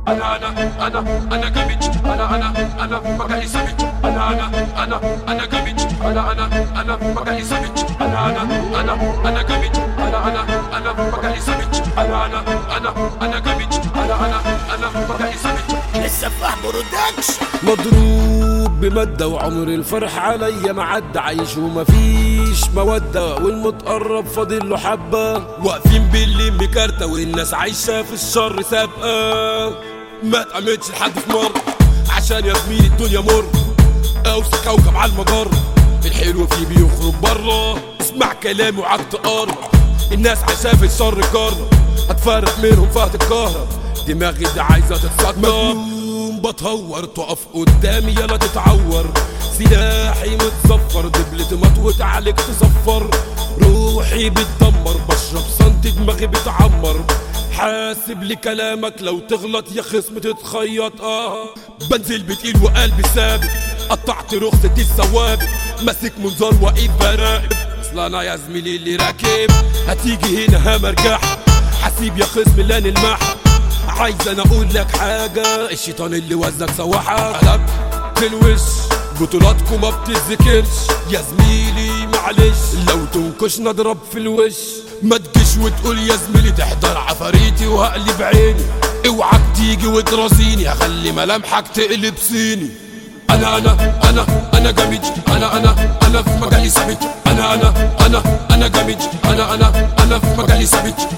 انا انا انا انا جامد انا انا انا في مجالي ثابت انا انا انا انا جامد انا انا انا في مجالي ثابت انا انا انا انا جامد انا انا انا في مجالي ثابت انا انا انا انا جامد انا انا انا في مجالي ثابت السفاح برودكشن مضروب بمادة وعمر الفرح عليا معدى عايش ومفيش مودة والمتقرب فاضل له حبة واقفين باللم كارتة والناس عايشة في الشر سابقة ما تأمنش لحد في مرة عشان يا زميلي الدنيا مر أوسع كوكب على المجرة الحلو فيه بيخرج بره اسمع كلامي وعد تقرب الناس عايشة في الشر كارة هتفرق منهم فهتتكهرب دماغي دي عايزة تتصدم بتهور تقف قدامي يلا تتعور سلاحي متزفر دبلة مطوت عليك تصفر روحي بتدمر بشرب سنت دماغي بتعمر حاسب لكلامك لو تغلط يا خصم تتخيط اه بنزل بتقيل وقلبي ثابت قطعت رخصة الثوابت ماسك منظار واقف براقب اصل انا يا زميلي اللي راكب هتيجي هنا همرجح حسيب يا خصم لا نلمح عايز انا اقول لك حاجة الشيطان اللي وزنك سوحك قلب في الوش بطولاتكم ما بتذكرش يا زميلي معلش لو تنكش نضرب في الوش ما تجيش وتقول يا زميلي تحضر عفاريتي وهقلب عيني اوعك تيجي وترازيني هخلي ملامحك تقلب صيني انا انا انا انا جامد انا انا انا في مجالي ثابت انا انا انا انا جامد انا انا انا في مجالي ثابت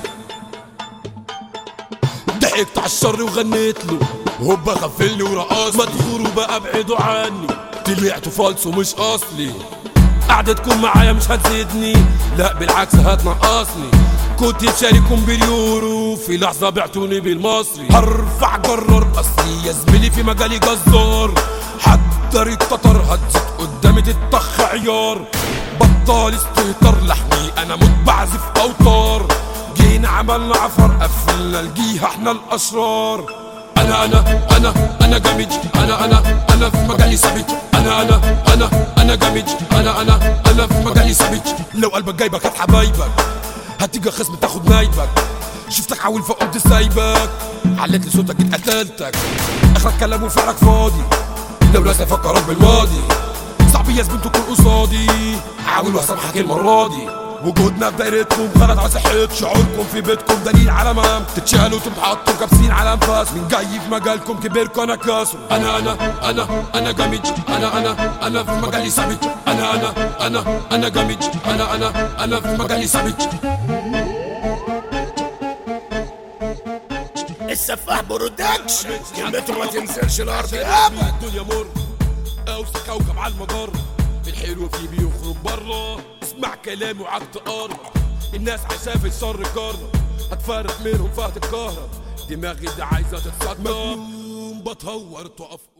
ضحكت على الشر وغنيت له هوبا غفلني ورقص ما تغوروا بقى ابعدوا عني طلعتوا فالصو مش اصلي قعدتكم معايا مش هتزيدني لا بالعكس هتنقصني كنت شارككم باليورو في لحظة بعتوني بالمصري هرفع جرار اصلي يا زميلي في مجالي جزار حضر التتر هتزيد قدامي تتخ عيار بطال استهتر لحمي انا موت بعزف اوتار جينا عملنا عفر قفلنا الجيهة احنا الاشرار انا انا انا انا جامد انا انا انا في مجالي ثابت انا انا انا انا جامد انا انا انا في مجالي ثابت لو قلبك جايبك هات حبايبك هتيجي خصم تاخد نايبك شفتك عاول فقمت سايبك عليت لي صوتك اتقتلتك اخرك كلام وفعلك فاضي لو ناس افكرك بالماضي صعب يا زميل تكون قصادي حاول واسامحك المره دي وجودنا في دايرتكم غلط على صحتكم شعوركم في بيتكم دليل على مام تتشالوا تتحطوا كابسين على انفاس من جاي في مجالكم كبيركم انا كاسر انا انا انا انا جامد انا انا انا في مجالي ثابت انا انا انا انا جامد انا انا انا في مجالي ثابت السفاح برودكشن كلمته ما تنزلش الارض ابدا الدنيا مر اوسع كوكب على المجرة الحلو فيه بيخرج بره اسمع كلامي وعد تقرب الناس عايشاه في الشر كارة هتفرق منهم فهتتكهرب دماغي دي عايزة تتصدم بتهور تقف